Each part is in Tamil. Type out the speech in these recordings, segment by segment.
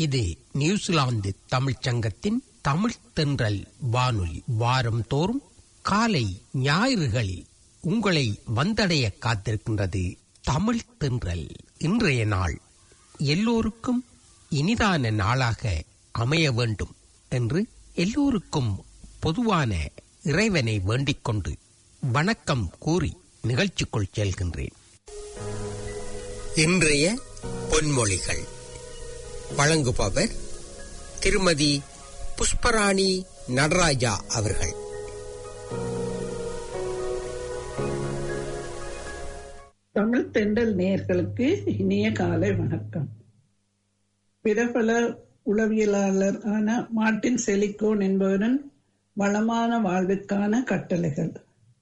இது நியூசிலாந்து தமிழ்ச் சங்கத்தின் தமிழ் தென்றல் வானொலி வாரம் தோறும் காலை ஞாயிறுகளில் உங்களை வந்தடைய காத்திருக்கின்றது தமிழ் தென்றல் இன்றைய நாள் எல்லோருக்கும் இனிதான நாளாக அமைய வேண்டும் என்று எல்லோருக்கும் பொதுவான இறைவனை வேண்டிக் கொண்டு வணக்கம் கூறி நிகழ்ச்சிக்குள் செல்கின்றேன் இன்றைய பொன்மொழிகள் வழங்குபவர் திருமதி புஷ்பராணி நடராஜா அவர்கள் தமிழ் தென்றல் நேயர்களுக்கு இனிய காலை வணக்கம் பிரபல உளவியலாளர் ஆன மார்ட்டின் செலிகோன் என்பவரின் வளமான வாழ்விற்கான கட்டளைகள்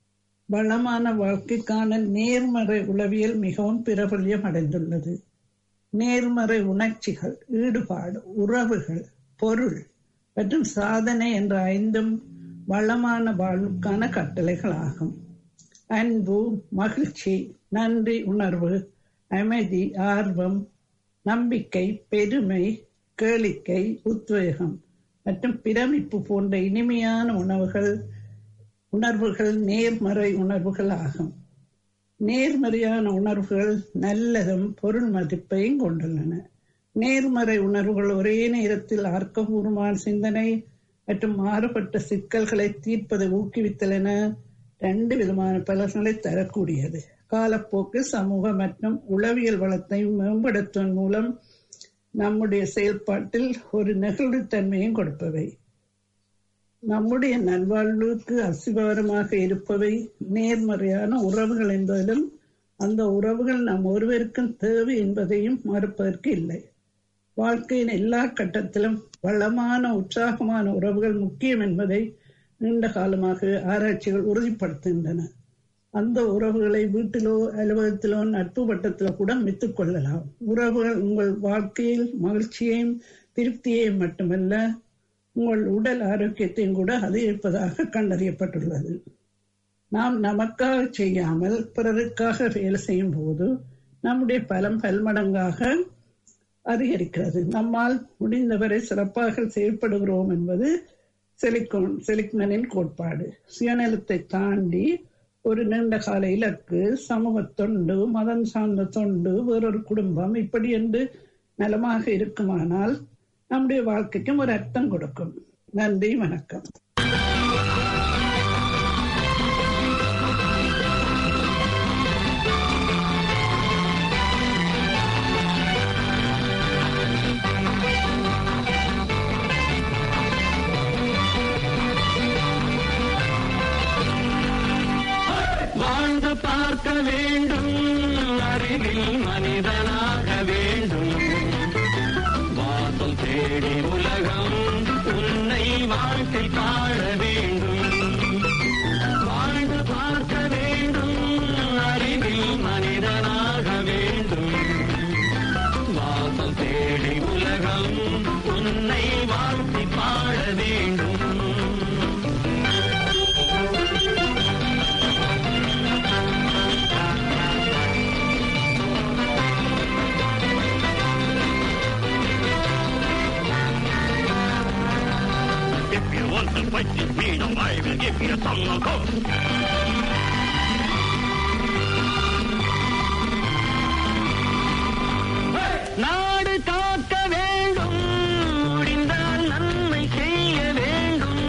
வளமான வாழ்க்கைக்கான நேர்மறை உளவியல் மிகவும் பிரபல்யம் அடைந்துள்ளது நேர்மறை உணர்ச்சிகள் ஈடுபாடு உறவுகள் பொருள் மற்றும் சாதனை என்ற ஐந்தும் வளமான வாழ்வுக்கான கட்டளைகள் ஆகும் அன்பு மகிழ்ச்சி நன்றி உணர்வு அமைதி ஆர்வம் நம்பிக்கை பெருமை கேளிக்கை உத்வேகம் மற்றும் பிரமிப்பு போன்ற இனிமையான உணவுகள் உணர்வுகள் நேர்மறை உணர்வுகள் ஆகும் நேர்மறையான உணர்வுகள் நல்லதும் பொருள் மதிப்பையும் கொண்டுள்ளன நேர்மறை உணர்வுகள் ஒரே நேரத்தில் ஆர்க்கபூர்வமான சிந்தனை மற்றும் மாறுபட்ட சிக்கல்களை தீர்ப்பதை ஊக்குவித்தல் என ரெண்டு விதமான பலன்களை தரக்கூடியது காலப்போக்கு சமூக மற்றும் உளவியல் வளத்தை மேம்படுத்துவதன் மூலம் நம்முடைய செயல்பாட்டில் ஒரு நெகிழ்வுத்தன்மையும் கொடுப்பவை நம்முடைய நல்வாழ்வுக்கு அசிபாரமாக இருப்பவை நேர்மறையான உறவுகள் என்பதிலும் அந்த உறவுகள் நம் ஒருவருக்கும் தேவை என்பதையும் மறுப்பதற்கு இல்லை வாழ்க்கையின் எல்லா கட்டத்திலும் வளமான உற்சாகமான உறவுகள் முக்கியம் என்பதை நீண்ட காலமாக ஆராய்ச்சிகள் உறுதிப்படுத்துகின்றன அந்த உறவுகளை வீட்டிலோ அலுவலகத்திலோ நட்பு வட்டத்திலோ கூட மித்துக் கொள்ளலாம் உறவுகள் உங்கள் வாழ்க்கையில் மகிழ்ச்சியையும் திருப்தியையும் மட்டுமல்ல உங்கள் உடல் ஆரோக்கியத்தையும் கூட அதிகரிப்பதாக கண்டறியப்பட்டுள்ளது நாம் நமக்காக செய்யாமல் பிறருக்காக வேலை செய்யும் போது நம்முடைய பலம் பல்மடங்காக அதிகரிக்கிறது நம்மால் முடிந்தவரை சிறப்பாக செயல்படுகிறோம் என்பது செலிகோன் செலிக்மனின் கோட்பாடு சுயநலத்தை தாண்டி ஒரு நீண்ட கால இலக்கு சமூக தொண்டு மதம் சார்ந்த தொண்டு வேறொரு குடும்பம் இப்படி என்று நலமாக இருக்குமானால் நம்முடைய வாழ்க்கைக்கும் ஒரு அர்த்தம் கொடுக்கும் நன்றி வணக்கம் வாழ்ந்து பார்க்க வேண்டும் அறிவில் மனிதனாக வேண்டும் வாசல் தேடி உலகம் உன்னை வாழ்க்கை பாட வேண்டும் வாழ்ந்து பார்க்க வேண்டும் அறிவில் மனிதனாக வேண்டும் வாசல் தேடி உலகம் உன்னை வாழ்த்தி பாட வேண்டும் If you want to fight with me, now I will give you a tongue of coke. நாடு காக்க வேண்டும் முடிந்தால் நன்மை செய்ய வேண்டும்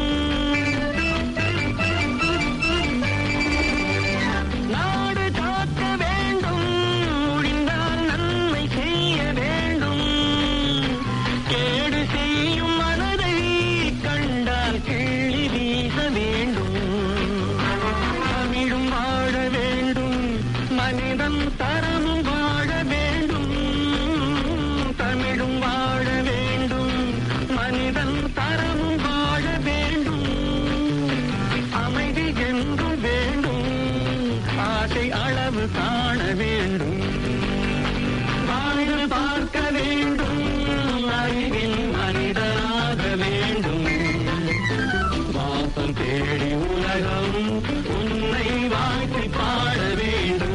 நாடு காக்க வேண்டும் முடிந்தால் நன்மை செய்ய வேண்டும் கேடு செய்யும் மனதை கண்டால் கிள்ளி வீச வேண்டும் தமிழும் வாழ வேண்டும் மனிதன் தரமும் வாழ வேண்டும் தமிழும் வாழ வேண்டும் மனிதன் தரமும் வாழ வேண்டும் அமைதி என்றும் வேண்டும் ஆசை அளவு காண வேண்டும் வாழ்ந்து பார்க்க வேண்டும் அறிவில் மனிதனாக வேண்டும் வாசம் தேடி உலகம் உன்னை வாழ்த்தி பாட வேண்டும்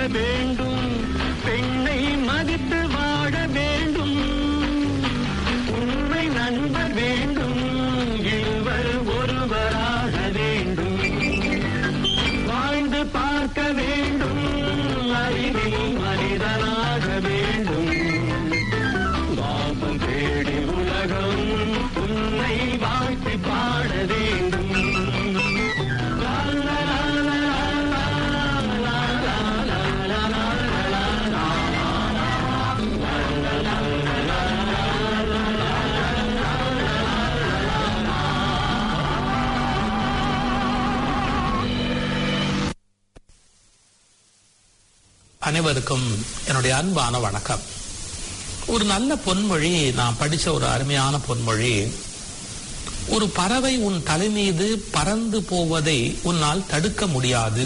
வேண்டும் பெண்ணை மதித்து வாழ வேண்டும் உண்மை நண்பர் வேண்டும் இருவர் ஒருவராக வேண்டும் வாழ்ந்து பார்க்க வேண்டும் அறிவில் மனிதனாக வேண்டும் பாபம் தேடி உலகம் உன்னை வாழ்த்தி பாட வேண்டும் லா, லா, லா, லா, லா, லா, லா, லா, லா, லா, லா, லா, லா. அனைவருக்கும் என்னுடைய அன்பான வணக்கம் ஒரு நல்ல பொன்மொழி நான் படிச்ச ஒரு அருமையான பொன்மொழி ஒரு பறவை உன் தலை மீது பறந்து போவதை உன்னால் தடுக்க முடியாது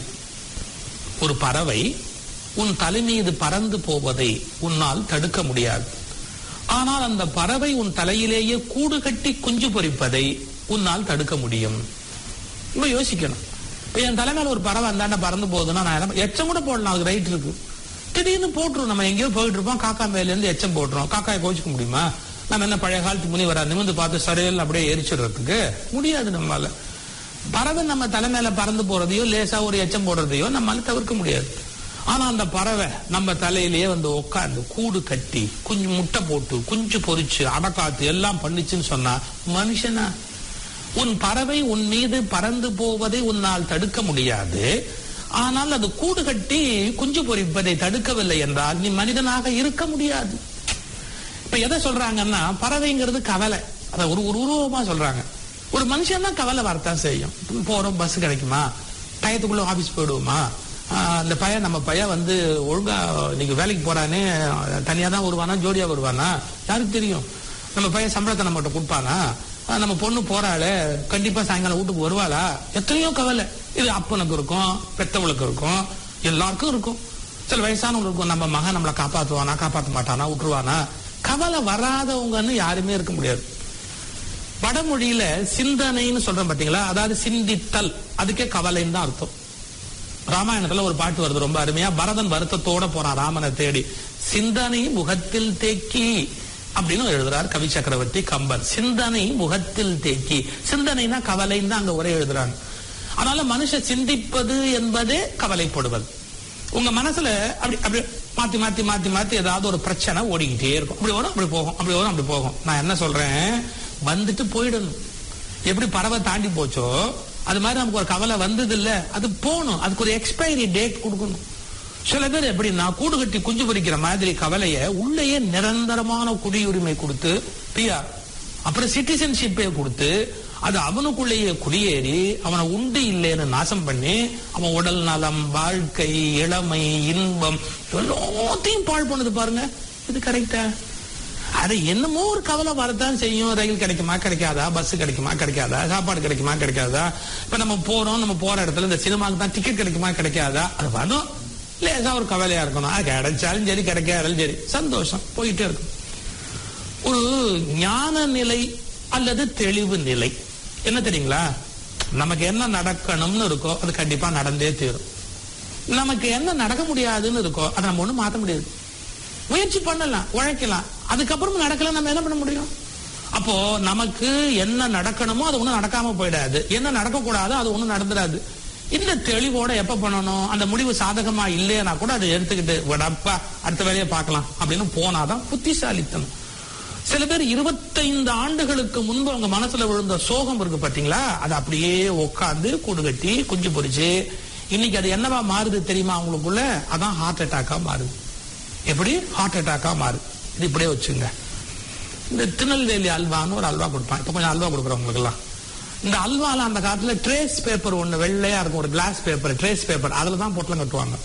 ஒரு பறவை உன் தலை மீது பறந்து போவதை உன்னால் தடுக்க முடியாது ஆனால் அந்த பறவை உன் தலையிலேயே கூடு கட்டி குஞ்சு பொரிப்பதை உன்னால் தடுக்க முடியும் ரொம்ப யோசிக்கணும் இப்ப என் தலைமையில ஒரு பறவை அந்தாண்ட பறந்து போகுதுன்னா நான் என்ன- எச்சம் கூட போடலாம் அதுக்கு ரைட் இருக்கு திடீர்னு போட்டுரும் நம்ம எங்கேயோ போயிட்டு இருப்போம் காக்கா மேல இருந்து எச்சம் போட்டுரும் காக்காயை கோச்சிக்க முடியுமா நம்ம என்ன பழைய காலத்து முனிவரா நிமிந்து பார்த்து சரையில் அப்படியே எரிச்சிடுறதுக்கு முடியாது நம்மளால பறவை நம்ம தலைமையில பறந்து போறதையோ லேசா ஒரு எச்சம் போடுறதையோ நம்மளால தவிர்க்க முடியாது ஆனா அந்த பறவை நம்ம தலையிலேயே வந்து உட்கார்ந்து கூடு கட்டி குஞ்சு முட்டை போட்டு குஞ்சு பொரிச்சு அடக்காத்து எல்லாம் பண்ணுச்சுன்னு சொன்னா மனுஷனா உன் பறவை உன் மீது பறந்து போவதை உன்னால் தடுக்க முடியாது ஆனால் அது கூடு கட்டி குஞ்சு பொரிப்பதை தடுக்கவில்லை என்றால் நீ மனிதனாக இருக்க முடியாது இப்ப எதை சொல்றாங்கன்னா பறவைங்கிறது கவலை அத ஒரு ஒரு உருவமா சொல்றாங்க ஒரு மனுஷன் தான் கவலை வரத்தான் செய்யும் போறோம் பஸ் கிடைக்குமா டயத்துக்குள்ள ஆபீஸ் போயிடுவோமா ஆஹ் அந்த பையன் நம்ம பையன் வந்து ஒழுங்கா இன்னைக்கு வேலைக்கு போறானே தனியா தான் வருவானா ஜோடியா வருவானா யாருக்கு தெரியும் நம்ம பையன் சம்பளத்தை நம்மகிட்ட கொடுப்பானா ஆஹ் நம்ம பொண்ணு போறாளே கண்டிப்பா சாயங்காலம் வீட்டுக்கு வருவாளா எத்தனையோ கவலை இது அப்பனுக்கு இருக்கும் பெத்தவளுக்கு இருக்கும் எல்லாருக்கும் இருக்கும் சில வயசானவங்க இருக்கும் நம்ம மகன் நம்மளை காப்பாத்துவானா காப்பாத்த மாட்டானா விட்டுருவானா கவலை வராதவங்கன்னு யாருமே இருக்க முடியாது வடமொழியில சிந்தனைன்னு சொல்றோம் பாத்தீங்களா அதாவது சிந்தித்தல் அதுக்கே கவலைன்னு தான் அர்த்தம் ராமாயணத்துல ஒரு பாட்டு வருது ரொம்ப அருமையா பரதன் வருத்தத்தோட போறான் ராமனை தேடி சிந்தனை முகத்தில் தேக்கி அப்படின்னு எழுதுறார் கவி சக்கரவர்த்தி கம்பர் சிந்தனை முகத்தில் தேக்கி சிந்தனைனா கவலைன்னு தான் அங்க ஒரே எழுதுறாங்க அதனால மனுஷன் சிந்திப்பது என்பதே கவலைப்படுவது உங்க மனசுல அப்படி அப்படி மாத்தி மாத்தி மாத்தி மாத்தி ஏதாவது ஒரு பிரச்சனை ஓடிக்கிட்டே இருக்கும் அப்படி வரும் அப்படி போகும் அப்படி வரும் அப்படி போகும் நான் என்ன சொல்றேன் வந்துட்டு போயிடணும் எப்படி பறவை தாண்டி போச்சோ அது மாதிரி நமக்கு ஒரு கவலை வந்தது இல்ல அது போகணும் அதுக்கு ஒரு எக்ஸ்பைரி டேட் கொடுக்கணும் சில பேர் எப்படின்னா கூடு கட்டி குஞ்சு பொரிக்கிற மாதிரி கவலைய உள்ளேயே நிரந்தரமான குடியுரிமை கொடுத்து பிஆர் அப்புறம் சிட்டிசன்ஷிப்பே கொடுத்து அது அவனுக்குள்ளேயே குடியேறி அவனை உண்டு இல்லைன்னு நாசம் பண்ணி அவன் உடல் நலம் வாழ்க்கை இளமை இன்பம் எல்லாத்தையும் பாழ் பண்ணுது பாருங்க இது கரெக்டா அது என்னமோ ஒரு கவலை வரத்தான் செய்யும் ரயில் கிடைக்குமா கிடைக்காதா பஸ் கிடைக்குமா கிடைக்காதா சாப்பாடு கிடைக்குமா கிடைக்காதா இப்ப நம்ம போறோம் நம்ம போற இடத்துல இந்த சினிமாக்கு தான் டிக்கெட் கிடைக்குமா கிடைக்காதா அது வரும் லேசா ஒரு கவலையா இருக்கணும் அது கிடைச்சாலும் சரி கிடைக்காதாலும் சரி சந்தோஷம் போயிட்டே இருக்கும் ஒரு ஞான நிலை அல்லது தெளிவு நிலை என்ன தெரியுங்களா நமக்கு என்ன நடக்கணும்னு இருக்கோ அது கண்டிப்பா நடந்தே தீரும் நமக்கு என்ன நடக்க முடியாதுன்னு இருக்கோ அதை நம்ம ஒண்ணும் மாத்த முடியாது முயற்சி பண்ணலாம் உழைக்கலாம் அதுக்கப்புறம் நடக்கல நம்ம என்ன பண்ண முடியும் அப்போ நமக்கு என்ன நடக்கணுமோ அது ஒண்ணும் நடக்காம போயிடாது என்ன நடக்கக்கூடாதோ அது ஒண்ணும் நடந்துடாது இந்த தெளிவோட எப்ப பண்ணணும் அந்த முடிவு சாதகமா இல்லையா கூட அதை எடுத்துக்கிட்டு விடப்பா அடுத்த வேலையை பார்க்கலாம் அப்படின்னு போனாதான் புத்திசாலித்தனம் சில பேர் இருபத்தைந்து ஆண்டுகளுக்கு முன்பு அவங்க மனசுல விழுந்த சோகம் இருக்கு பாத்தீங்களா அது அப்படியே உட்காந்து கூடு கட்டி குஞ்சு பொரிச்சு இன்னைக்கு அது என்னவா மாறுது தெரியுமா அவங்களுக்குள்ள அதான் ஹார்ட் அட்டாக்கா மாறுது எப்படி ஹார்ட் அட்டாக்கா மாறுது இது இப்படியே வச்சுங்க இந்த திருநெல்வேலி அல்வான்னு ஒரு அல்வா கொடுப்பான் இப்ப கொஞ்சம் அல்வா கொடுக்குறவங்களுக்கு எல்லாம் இந்த அல்வால அந்த காலத்துல ட்ரேஸ் பேப்பர் ஒண்ணு வெள்ளையா இருக்கும் ஒரு கிளாஸ் பேப்பர் ட்ரேஸ் பேப்பர் அதுல தான் பொட்டலம் கட்டுவாங்க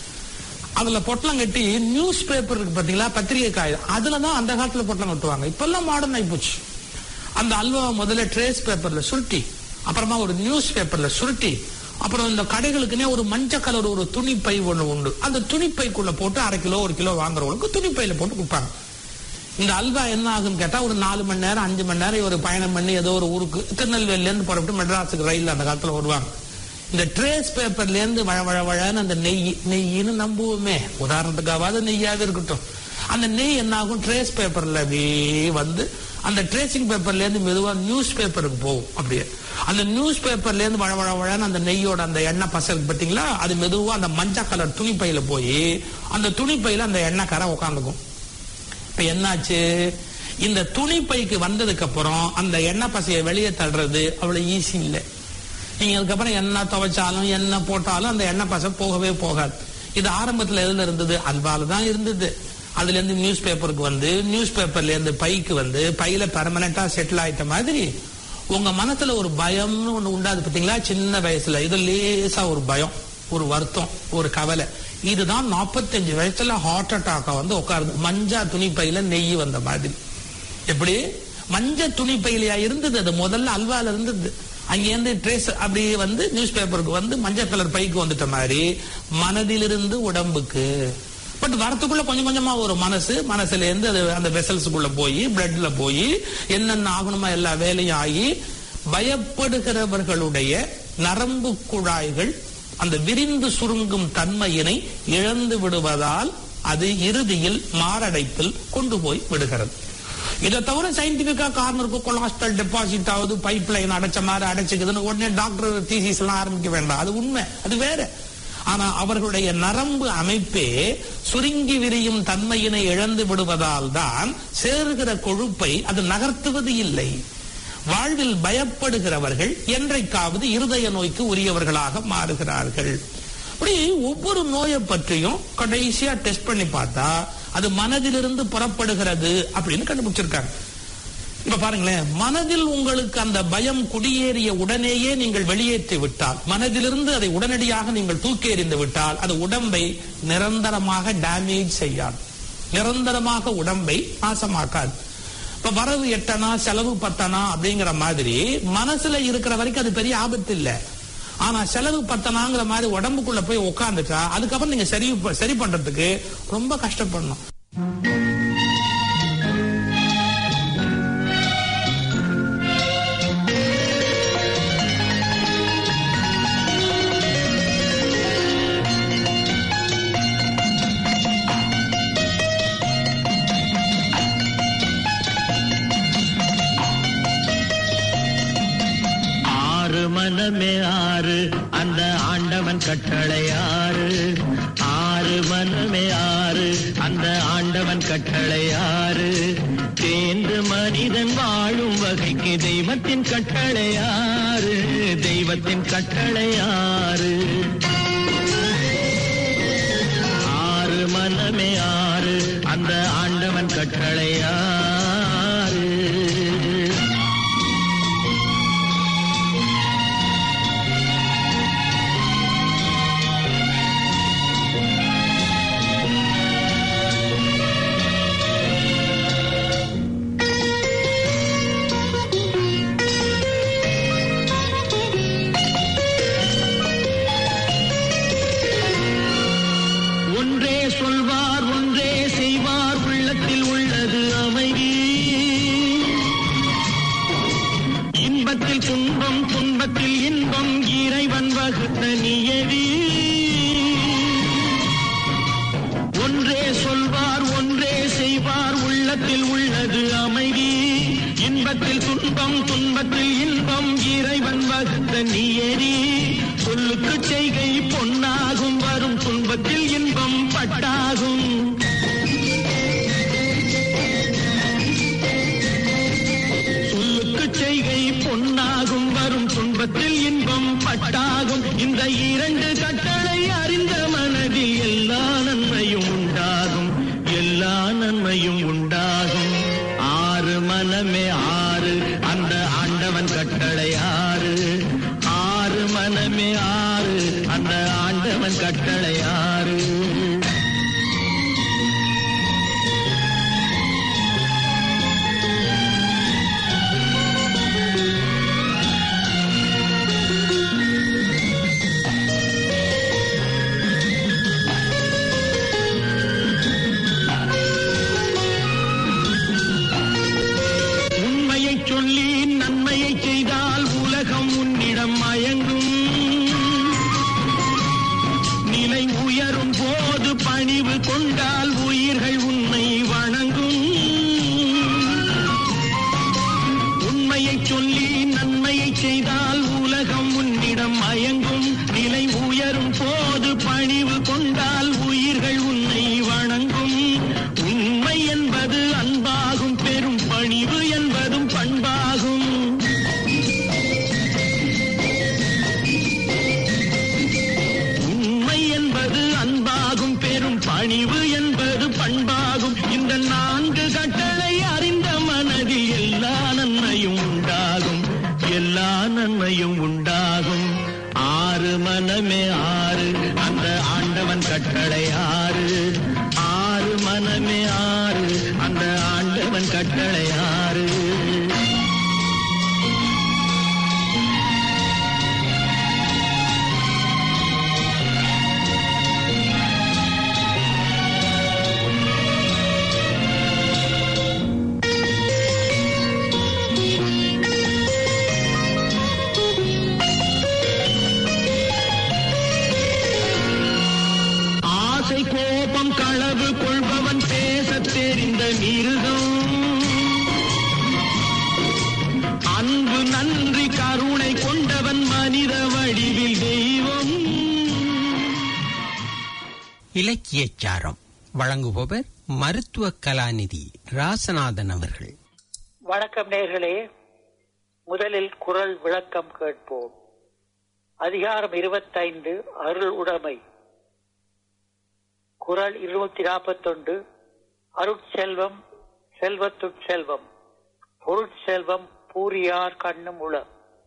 அதுல பொட்டலம் கட்டி நியூஸ் பேப்பர் இருக்கு பாத்தீங்களா பத்திரிகை காகிதம் அதுல தான் அந்த காலத்துல பொட்டலம் கட்டுவாங்க இப்பெல்லாம் மாடர்ன் ஆகி போச்சு அந்த அல்வாவை முதல்ல ட்ரேஸ் பேப்பர்ல சுருட்டி அப்புறமா ஒரு நியூஸ் பேப்பர்ல சுருட்டி அப்புறம் இந்த கடைகளுக்குனே ஒரு மஞ்சள் கலர் ஒரு துணிப்பை ஒண்ணு உண்டு அந்த துணிப்பைக்குள்ள போட்டு அரை கிலோ ஒரு கிலோ வாங்குறவங்களுக்கு துணிப்பையில போட்டு கொடுப்பாங்க இந்த அல்வா என்ன ஆகுன்னு கேட்டா ஒரு நாலு மணி நேரம் அஞ்சு மணி நேரம் ஒரு பயணம் பண்ணி ஏதோ ஒரு ஊருக்கு திருநெல்வேலில இருந்து புறப்பட்டு மெட்ராஸுக்கு ரயில் அந்த காலத்துல வருவாங்க இந்த ட்ரேஸ் பேப்பர்ல இருந்து வழ வழ வழன்னு அந்த நெய் நெய்ன்னு நம்புவோமே உதாரணத்துக்காவது நெய்யாவது இருக்கட்டும் அந்த நெய் என்ன ஆகும் ட்ரேஸ் பேப்பர்ல அப்படியே வந்து அந்த ட்ரேசிங் பேப்பர்ல இருந்து மெதுவா நியூஸ் பேப்பருக்கு போகும் அப்படியே அந்த நியூஸ் பேப்பர்ல இருந்து வழ வழ வழன்னு அந்த நெய்யோட அந்த எண்ணெய் பசை இருக்கு பாத்தீங்களா அது மெதுவா அந்த மஞ்சள் கலர் துணி பையில போய் அந்த துணி பையில அந்த எண்ணெய் கரை உட்காந்துக்கும் இப்ப என்னாச்சு இந்த துணி பைக்கு வந்ததுக்கு அப்புறம் அந்த எண்ணெய் பசையை வெளியே தள்ளுறது அவ்வளவு ஈஸி இல்லை நீங்க அதுக்கப்புறம் என்ன துவைச்சாலும் என்ன போட்டாலும் அந்த எண்ணெய் பசை போகவே போகாது இது ஆரம்பத்துல எதுல இருந்தது அல்வால தான் இருந்தது அதுல இருந்து நியூஸ் பேப்பருக்கு வந்து நியூஸ் பேப்பர்ல இருந்து பைக்கு வந்து பையில பெர்மனண்டா செட்டில் ஆயிட்ட மாதிரி உங்க மனசுல ஒரு பயம்னு ஒண்ணு உண்டாது பாத்தீங்களா சின்ன வயசுல இது லேசா ஒரு பயம் ஒரு வருத்தம் ஒரு கவலை இதுதான் 45 வயசுல ஹார்ட் அட்டாக்கா வந்து உட்காருது மஞ்சா துணி பையில நெய் வந்த மாதிரி எப்படி மஞ்ச துணி பையிலையா இருந்தது அது முதல்ல அல்வால இருந்தது அங்கேருந்து ட்ரேஸ் அப்படியே வந்து நியூஸ் பேப்பருக்கு வந்து மஞ்சள் கலர் பைக்கு வந்துட்ட மாதிரி மனதிலிருந்து உடம்புக்கு பட் வரத்துக்குள்ள கொஞ்சம் கொஞ்சமா ஒரு மனசு மனசுல இருந்து அது அந்த வெசல்ஸுக்குள்ள போய் பிளட்ல போய் என்னென்ன ஆகணுமா எல்லா வேலையும் ஆகி பயப்படுகிறவர்களுடைய நரம்பு குழாய்கள் அந்த விரிந்து சுருங்கும் தன்மையினை இழந்து விடுவதால் அது இறுதியில் மாரடைப்பில் கொண்டு போய் விடுகிறது இதை தவிர சயின்டிபிக்கா காரணம் இருக்கும் கொலாஸ்ட்ரால் டெபாசிட் ஆகுது பைப் லைன் அடைச்ச மாதிரி அடைச்சுக்குதுன்னு உடனே டாக்டர் தீசிஸ் எல்லாம் ஆரம்பிக்க வேண்டாம் அது உண்மை அது வேற ஆனா அவர்களுடைய நரம்பு அமைப்பே சுருங்கி விரியும் தன்மையினை இழந்து விடுவதால் தான் சேருகிற கொழுப்பை அது நகர்த்துவது இல்லை வாழ்வில் பயப்படுகிறவர்கள் என்றைக்காவது இருதய நோய்க்கு உரியவர்களாக மாறுகிறார்கள் அப்படி ஒவ்வொரு நோயை பற்றியும் கடைசியா டெஸ்ட் பண்ணி பார்த்தா அது மனதிலிருந்து புறப்படுகிறது அப்படின்னு கண்டுபிடிச்சிருக்காங்க இப்ப பாருங்களேன் மனதில் உங்களுக்கு அந்த பயம் குடியேறிய உடனேயே நீங்கள் வெளியேற்றி விட்டால் மனதிலிருந்து அதை உடனடியாக நீங்கள் தூக்கி எறிந்து விட்டால் அது உடம்பை நிரந்தரமாக டேமேஜ் செய்யாது நிரந்தரமாக உடம்பை நாசமாக்காது இப்ப வரவு எட்டனா செலவு பத்தனா அப்படிங்கிற மாதிரி மனசுல இருக்கிற வரைக்கும் அது பெரிய ஆபத்து இல்ல ஆனா செலவு பத்தனாங்கிற மாதிரி உடம்புக்குள்ள போய் உட்காந்துட்டா அதுக்கப்புறம் நீங்க சரி சரி பண்றதுக்கு ரொம்ப கஷ்டப்படணும் ஆறு மனமே ஆறு அந்த ஆண்டவன் கட்டளை ஆறு ஆறு மனமே ஆறு அந்த ஆண்டவன் கட்டளை ஆறு தேர்ந்து மனிதன் வாழும் வகைக்கு தெய்வத்தின் கட்டளை ஆறு தெய்வத்தின் கட்டளை ஆறு ஆறு மனமே ஆறு அந்த ஆண்டவன் கட்டளை ஆறு ஒன்றே சொல்வார் ஒன்றே செய்வார் உள்ளத்தில் உள்ளது அமைதி இன்பத்தில் துன்பம் துன்பத்தில் இன்பம் இறைவன் வகுத்த நியதி ஒன்றே சொல்வார் ஒன்றே செய்வார் உள்ளத்தில் உள்ளது அமைதி இன்பத்தில் துன்பம் துன்பத்தில் இன்பம் இறைவன் வகுத்த நியதி சொல்லுக்கு செய்கை பொன்னாகும் வரும் துன்பத்தில் இன்பம் பட்டாகும் சொல்லுக்கு செய்கை பொன்னாகும் வரும் துன்பத்தில் இன்பம் பட்டாகும் இந்த இரண்டு கட்டளை அறிந்த மனதில் எல்லா நன்மையும் உண்டாகும் எல்லா நன்மையும் உண்டாகும் ஆறு மனமே ஆறு அந்த ஆண்டவன் கட்டளை ஆறு ஆறு மனமே ஆறு அந்த ஆண்டவன் கட்டளை ஆறு பணிவு என்பது பண்பாகும் இந்த நான்கு கட்டளை அறிந்த மனதில் எல்லா நன்மையும் உண்டாகும் எல்லா நன்மையும் உண்டாகும் ஆறு மனமே ஆறு அந்த ஆண்டவன் கட்டளை ஆறு ஆறு மனமே ஆறு அந்த ஆண்டவன் கட்டளை ஆறு ஆசை கோபம் களவு கொள்பவன் பேசத் தெரிந்த மிருகம் அன்பு நன்றி கருணை கொண்டவன் மனித வடிவில் தெய்வம் இலக்கியச்சாரம் வழங்குபவர் மருத்துவ கலாநிதி ராசநாதன் அவர்கள் வணக்கம் நேர்களே முதலில் குரல் விளக்கம் கேட்போம் அதிகாரம் இருபத்தைந்து அருள் உடைமை குரல் இருநூத்தி நாற்பத்தொன்று அருட்செல்வம் செல்வத்துட் செல்வம் பொருட்செல்வம் பூரியார் கண்ணும் உள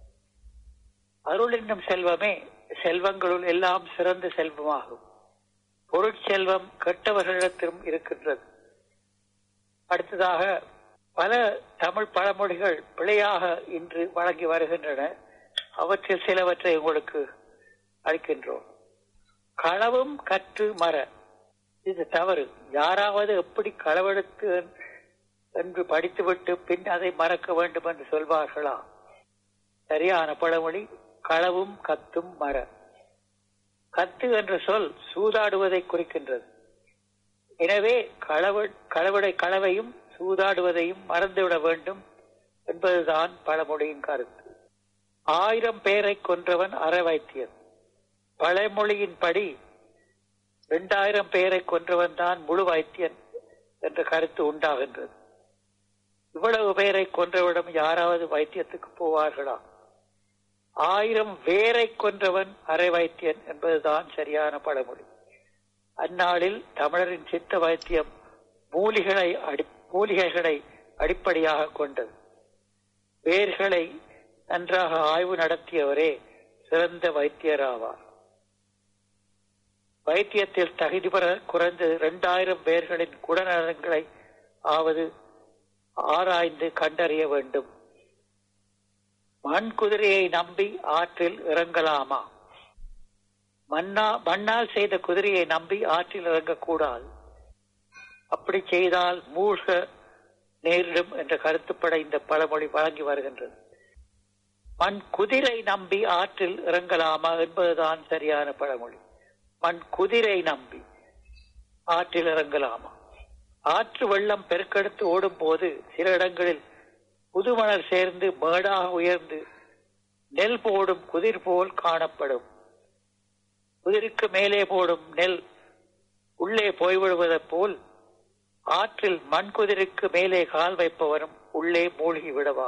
அருள் என்னும் செல்வமே செல்வங்களுள் எல்லாம் சிறந்த செல்வமாகும் பொருட்செல்வம் கெட்டவர்களிடத்திலும் இருக்கின்றது அடுத்ததாக பல தமிழ் பழமொழிகள் பிழையாக இன்று வழங்கி வருகின்றன அவற்றில் சிலவற்றை உங்களுக்கு அளிக்கின்றோம் களவும் கற்று மர இது தவறு யாராவது எப்படி களவெடுத்து என்று படித்துவிட்டு பின் அதை மறக்க வேண்டும் என்று சொல்வார்களா சரியான பழமொழி களவும் கத்தும் மர கத்து என்ற சொல் சூதாடுவதை குறிக்கின்றது எனவே களவ களவடை களவையும் சூதாடுவதையும் மறந்துவிட வேண்டும் என்பதுதான் பழமொழியின் கருத்து ஆயிரம் பேரை கொன்றவன் அறவைத்தியன் பழமொழியின்படி இரண்டாயிரம் பேரை கொன்றவன் தான் முழு வைத்தியன் என்ற கருத்து உண்டாகின்றது இவ்வளவு பேரை கொன்றவிடம் யாராவது வைத்தியத்துக்கு போவார்களா ஆயிரம் வேரை கொன்றவன் அரை வைத்தியன் என்பதுதான் சரியான பழமொழி அந்நாளில் தமிழரின் சித்த வைத்தியம் மூலிகளை அடி மூலிகைகளை அடிப்படையாக கொண்டது வேர்களை நன்றாக ஆய்வு நடத்தியவரே சிறந்த வைத்தியராவார் வைத்தியத்தில் தகுதி பெற குறைந்தது இரண்டாயிரம் பேர்களின் குணநலன்களை ஆவது ஆராய்ந்து கண்டறிய வேண்டும் மண் குதிரையை நம்பி ஆற்றில் இறங்கலாமா மண்ணா மண்ணால் செய்த குதிரையை நம்பி ஆற்றில் இறங்கக்கூடாது அப்படி செய்தால் மூழ்க நேரிடும் என்ற கருத்துப்பட இந்த பழமொழி வழங்கி வருகின்றது மண் குதிரை நம்பி ஆற்றில் இறங்கலாமா என்பதுதான் சரியான பழமொழி மண் குதிரை நம்பி ஆற்றில் இறங்கலாமா ஆற்று வெள்ளம் பெருக்கெடுத்து ஓடும் போது சில இடங்களில் புதுமணல் சேர்ந்து மேடாக உயர்ந்து நெல் போடும் குதிர் போல் காணப்படும் குதிருக்கு மேலே போடும் நெல் உள்ளே போய்விடுவதைப் போல் ஆற்றில் மண் குதிருக்கு மேலே கால் வைப்பவரும் உள்ளே மூழ்கி விடவா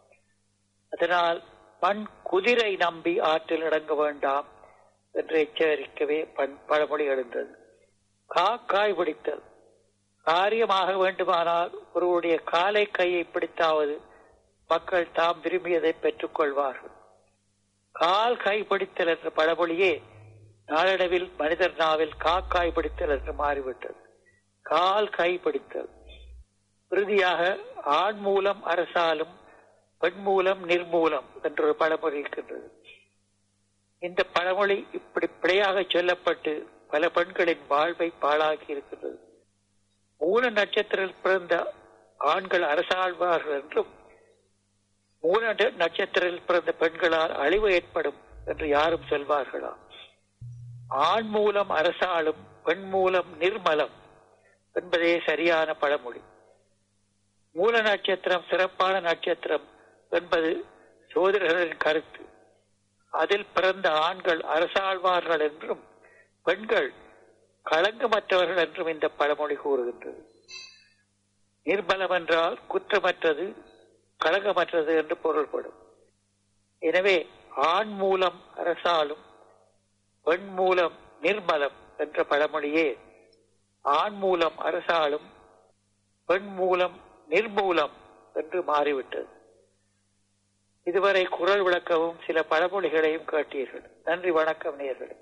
அதனால் மண் குதிரை நம்பி ஆற்றில் இறங்க வேண்டாம் என்று எச்சரிக்கவே பண் பழமொழி எழுந்தது காக்காய் பிடித்தல் காரியமாக வேண்டுமானால் ஒருவருடைய காலை கையை பிடித்தாவது மக்கள் தாம் விரும்பியதை பெற்றுக் கொள்வார்கள் கால் கை பிடித்தல் என்ற பழமொழியே நாளடைவில் மனிதர் நாவில் காக்காய் பிடித்தல் என்று மாறிவிட்டது கால் கை பிடித்தல் இறுதியாக ஆண் மூலம் அரசாலும் பெண் மூலம் நிர்மூலம் என்றொரு பழமொழி இருக்கின்றது இந்த பழமொழி இப்படி பிழையாக சொல்லப்பட்டு பல பெண்களின் வாழ்வை பாழாக்கி இருக்கின்றது மூல நட்சத்திரத்தில் பிறந்த ஆண்கள் அரசாழ்வார்கள் என்றும் மூல நட்சத்திரத்தில் பிறந்த பெண்களால் அழிவு ஏற்படும் என்று யாரும் சொல்வார்களா ஆண் மூலம் அரசாளும் பெண் மூலம் நிர்மலம் என்பதே சரியான பழமொழி மூல நட்சத்திரம் சிறப்பான நட்சத்திரம் என்பது சோதரர்களின் கருத்து அதில் பிறந்த ஆண்கள் அரசாழ்வார்கள் என்றும் பெண்கள் களங்கமற்றவர்கள் என்றும் இந்த பழமொழி கூறுகின்றது நிர்பலம் என்றால் குற்றமற்றது களங்கமற்றது என்று பொருள்படும் எனவே ஆண் மூலம் அரசாலும் பெண் மூலம் நிர்மலம் என்ற பழமொழியே ஆண் மூலம் அரசாளும் பெண் மூலம் நிர்மூலம் என்று மாறிவிட்டது இதுவரை குரல் விளக்கவும் சில பழமொழிகளையும் கேட்டீர்கள் நன்றி வணக்கம் நேர்களே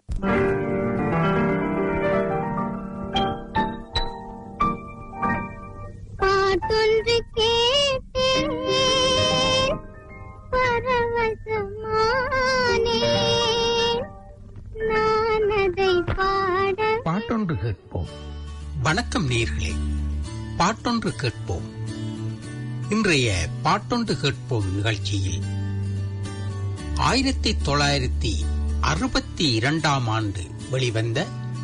பாட்டொன்று கேட்டேன் பரவசமானேன் நான் அதை பாட பாட்டொன்று கேட்போம் வணக்கம் நேர்களே பாட்டொன்று கேட்போம் இன்றைய பாட்டொன்று கேட்போம் நிகழ்ச்சியில் ஆயிரத்தி தொள்ளாயிரத்தி அறுபத்தி இரண்டாம் ஆண்டு வெளிவந்த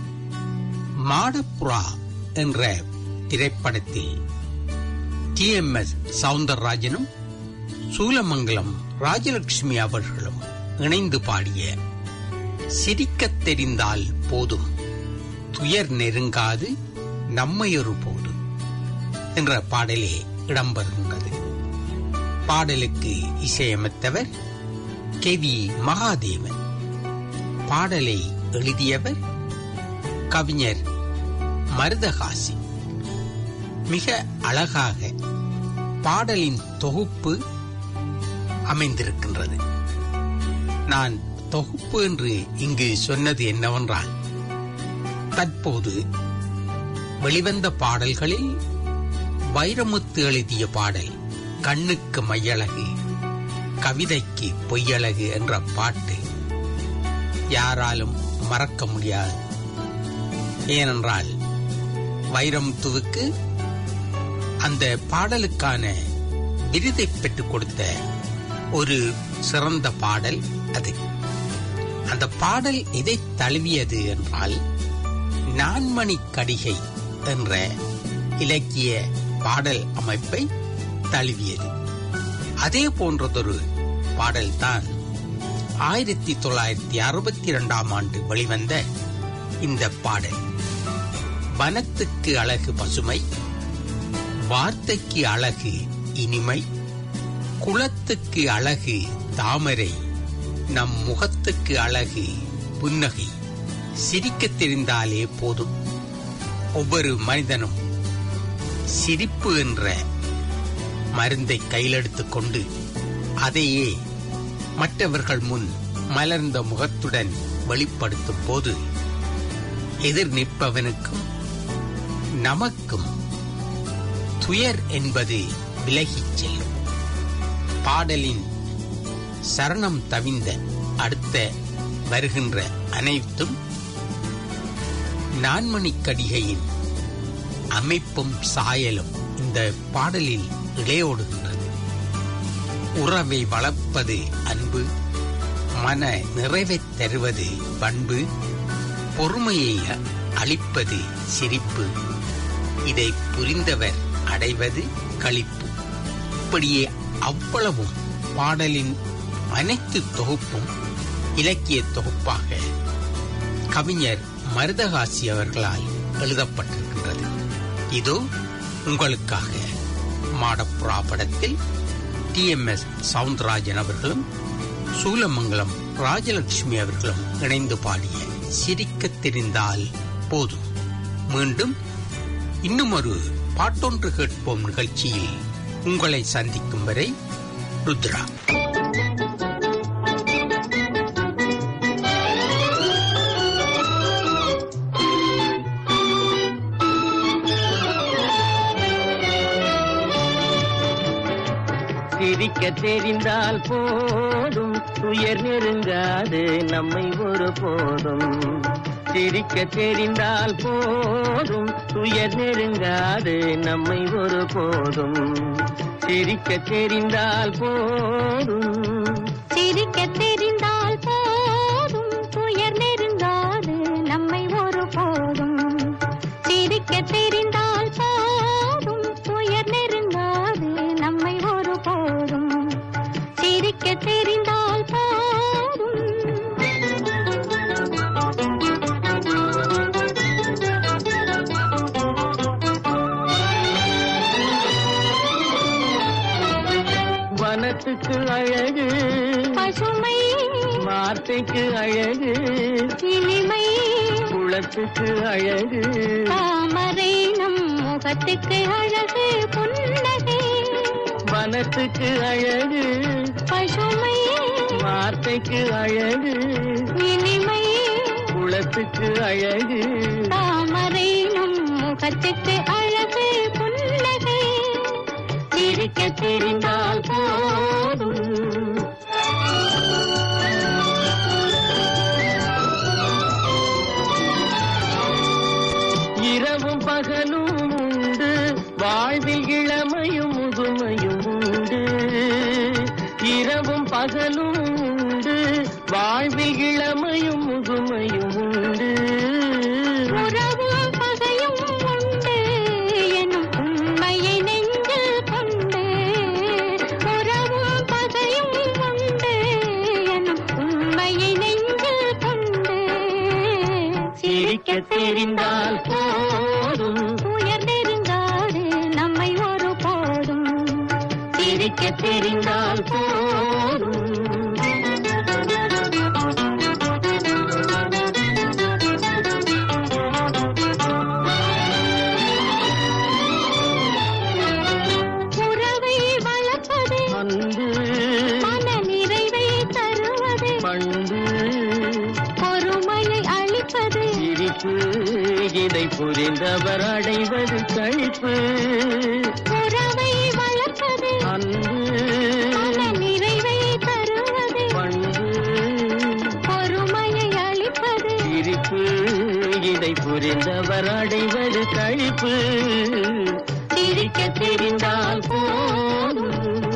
மாடப்புறா என்ற திரைப்படத்தில் டி எம் எஸ் சவுந்தரராஜனும் சூலமங்கலம் ராஜலட்சுமி அவர்களும் இணைந்து பாடிய சிரிக்கத் தெரிந்தால் போதும் துயர் நெருங்காது நம்மையொரு போது என்ற பாடலே இடம்பெறுகின்றது பாடலுக்கு இசையமைத்தவர் கே வி மகாதேவன் பாடலை எழுதியவர் கவிஞர் மருதகாசி மிக அழகாக பாடலின் தொகுப்பு அமைந்திருக்கின்றது நான் தொகுப்பு என்று இங்கு சொன்னது என்னவென்றால் தற்போது வெளிவந்த பாடல்களில் வைரமுத்து எழுதிய பாடல் கண்ணுக்கு மையழகு கவிதைக்கு பொய்யழகு என்ற பாட்டு யாராலும் மறக்க முடியாது ஏனென்றால் வைரமுத்துவுக்கு அந்த பாடலுக்கான விருதை பெற்றுக் கொடுத்த ஒரு சிறந்த பாடல் அது அந்த பாடல் எதை தழுவியது என்றால் நான்மணி கடிகை என்ற இலக்கிய பாடல் அமைப்பை தழுவியது அதே போன்றதொரு பாடல்தான் ஆயிரத்தி தொள்ளாயிரத்தி அறுபத்தி இரண்டாம் ஆண்டு வெளிவந்த இந்த பாடல் வனத்துக்கு அழகு பசுமை வார்த்தைக்கு அழகு இனிமை குளத்துக்கு அழகு தாமரை நம் முகத்துக்கு அழகு புன்னகை சிரிக்கத் தெரிந்தாலே போதும் ஒவ்வொரு மனிதனும் சிரிப்பு என்ற மருந்தை கையிலெடுத்துக் கொண்டு அதையே மற்றவர்கள் முன் மலர்ந்த முகத்துடன் வெளிப்படுத்தும் போது எதிர் நிற்பவனுக்கும் நமக்கும் துயர் என்பது விலகிச் செல்லும் பாடலின் சரணம் தவிந்த அடுத்த வருகின்ற அனைத்தும் நான்மணிக் கடிகையின் அமைப்பும் சாயலும் இந்த பாடலில் இளையோடுகின்றது உறவை வளர்ப்பது அன்பு மன நிறைவைத் தருவது பண்பு பொறுமையை அளிப்பது சிரிப்பு இதை புரிந்தவர் அடைவது களிப்பு இப்படியே அவ்வளவும் பாடலின் அனைத்து தொகுப்பும் இலக்கிய தொகுப்பாக கவிஞர் மருதகாசி அவர்களால் எழுதப்பட்டிருக்கின்றது இதோ உங்களுக்காக மாடப்புறா படத்தில் டி எம் எஸ் சவுந்தரராஜன் அவர்களும் சூலமங்கலம் ராஜலட்சுமி அவர்களும் இணைந்து பாடிய சிரிக்கத் தெரிந்தால் போதும் மீண்டும் இன்னும் ஒரு பாட்டொன்று கேட்போம் நிகழ்ச்சியில் உங்களை சந்திக்கும் வரை ருத்ரா சிரிக்க தெரிந்தால் போதும் துயர் நெருங்காது நம்மை ஒரு போதும் சிரிக்க தெரிந்தால் போதும் துயர் நெருங்காது நம்மை ஒரு போதும் சிரிக்க தெரிந்தால் போதும் சிரிக்க தெரிந்தால் போதும் துயர் நெருங்காது நம்மை ஒரு போதும் சிரிக்க தெரிந்தால் போதும் துயர் நெருங்காது நம்மை ஒரு போதும் சிரிக்க தெரிந்தால் வனத்துக்கு அழகு பசுமை வார்த்தைக்கு அழகு இனிமை குளத்துக்கு அழகு தாமரை முகத்துக்கு அழகு புன்னகை வனத்துக்கு அழகு பசுமை வார்த்தைக்கு அழகு இனிமை குளத்துக்கு அழகு தாமரை நம் முகத்துக்கு அழகு புன்னகை சிரிக்க தெரிந்தால் போதும் இரவும் பகலும் உண்டு வாழ்வில் இளமையும் முதுமையும் உண்டு இரவும் பகலும் உண்டு வாழ்வில் இளமையும் முதுமையும் உண்டு உறவும் பகையும் உண்டு எனும் உண்மையை நெஞ்சில் கொண்டு உறவும் பகையும் உண்டு எனும் உண்மையை நெஞ்சில் கொண்டு சிரிக்க தெரிந்தால் போதும் உயர் நெருங்காது நம்மை ஒரு போதும் சிரிக்க தெரிந்தால் போதும் உறவை வளர்ப்பது அன்பு மன நிறைவை தருவது பண்பு பொறுமையை அளிப்பது சிரிப்பு இதை புரிந்தவர் அடைவது கழிப்பு உறவை வளர்ப்பது அன்பு மன நிறைவை தருவது பண்பு பொறுமையை அளிப்பது சிரிப்பு இதை புரிந்தவர் அடைவது கழிப்பு சிரிக்க தெரிந்தால் போதும்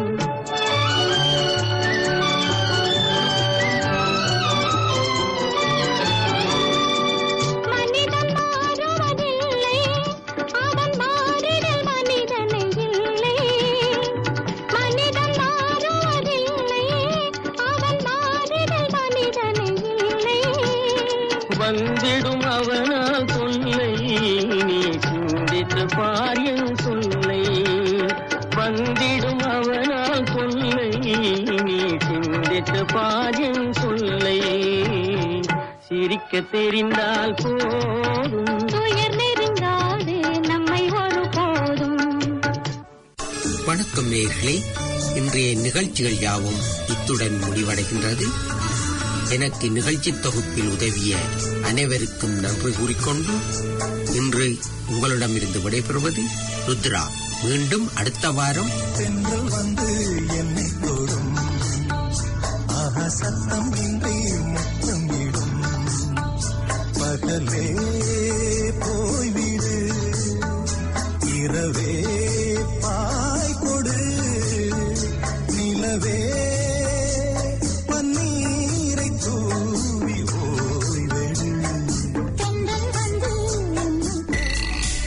மனிதன் மாறுவதில்லை அவன் மாறிடல் மனிதனை இல்லை மனிதன் மாறுவதில்லை அவன் மாறிடல் மனிதனை இல்லை வந்திடும் அவனால் தொல்லை நீ சிந்தித்து பாரியன் சொல்லை வந்திடும் அவனால் தொல்லை நீ சிந்தித்து பாரியன் சொல்லை சிரிக்க தெரிந்தால் போதும் துயர் நெருங்காது நம்மை ஒரு போதும் வணக்கம் நேயர்களே இன்றைய நிகழ்ச்சிகள் யாவும் இத்துடன் முடிவடைகின்றது எனக்கு நிகழ்ச்சி தொகுப்பில் உதவிய அனைவருக்கும் நன்றி கூறிக்கொண்டு இன்று உங்களிடமிருந்து விடைபெறுவது ருத்ரா மீண்டும் அடுத்த வாரம் தென்றல் வந்து என்னை தொடும் ஆஹா சத்தம் இன்றி முத்தம் இடும் பகலே போ